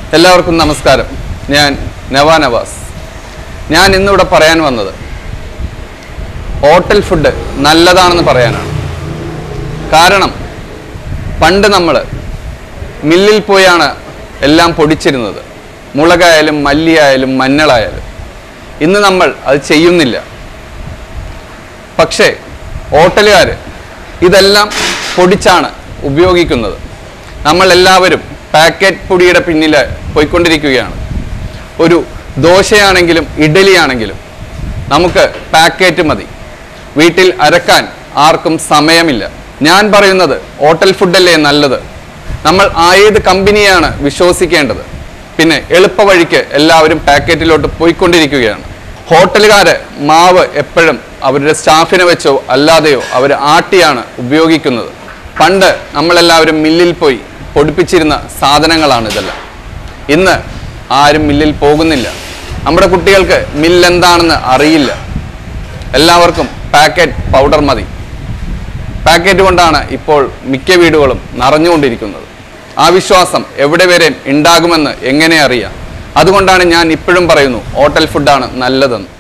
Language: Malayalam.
എല്ലാവർക്കും നമസ്കാരം ഞാൻ നവാ നവാസ് ഞാൻ ഇന്നിവിടെ പറയാൻ വന്നത് ഹോട്ടൽ ഫുഡ് നല്ലതാണെന്ന് പറയാനാണ് കാരണം പണ്ട് നമ്മൾ മില്ലിൽ പോയാണ് എല്ലാം പൊടിച്ചിരുന്നത് മുളകായാലും മല്ലിയായാലും മഞ്ഞളായാലും ഇന്ന് നമ്മൾ അത് ചെയ്യുന്നില്ല പക്ഷേ ഹോട്ടലുകാർ ഇതെല്ലാം പൊടിച്ചാണ് ഉപയോഗിക്കുന്നത് നമ്മൾ എല്ലാവരും പാക്കറ്റ് പൊടിയുടെ പിന്നിൽ പോയിക്കൊണ്ടിരിക്കുകയാണ് ഒരു ദോശയാണെങ്കിലും ഇഡലിയാണെങ്കിലും നമുക്ക് പാക്കറ്റ് മതി വീട്ടിൽ അരക്കാൻ ആർക്കും സമയമില്ല ഞാൻ പറയുന്നത് ഹോട്ടൽ ഫുഡല്ലേ നല്ലത് നമ്മൾ ആയത് കമ്പനിയാണ് വിശ്വസിക്കേണ്ടത് പിന്നെ എളുപ്പ വഴിക്ക് എല്ലാവരും പാക്കറ്റിലോട്ട് പോയിക്കൊണ്ടിരിക്കുകയാണ് ഹോട്ടലുകാര് മാവ് എപ്പോഴും അവരുടെ സ്റ്റാഫിനെ വെച്ചോ അല്ലാതെയോ അവർ ആട്ടിയാണ് ഉപയോഗിക്കുന്നത് പണ്ട് നമ്മളെല്ലാവരും മില്ലിൽ പോയി പൊടിപ്പിച്ചിരുന്ന സാധനങ്ങളാണ് ഇതെല്ലാം ഇന്ന് ആരും മില്ലിൽ പോകുന്നില്ല നമ്മുടെ കുട്ടികൾക്ക് മില്ല് എന്താണെന്ന് അറിയില്ല എല്ലാവർക്കും പാക്കറ്റ് പൗഡർ മതി പാക്കറ്റ് കൊണ്ടാണ് ഇപ്പോൾ മിക്ക വീടുകളും നിറഞ്ഞുകൊണ്ടിരിക്കുന്നത് ആ വിശ്വാസം എവിടെ വരെ ഉണ്ടാകുമെന്ന് എങ്ങനെ അറിയാം അതുകൊണ്ടാണ് ഞാൻ ഇപ്പോഴും പറയുന്നു ഹോട്ടൽ ഫുഡാണ് നല്ലതെന്ന്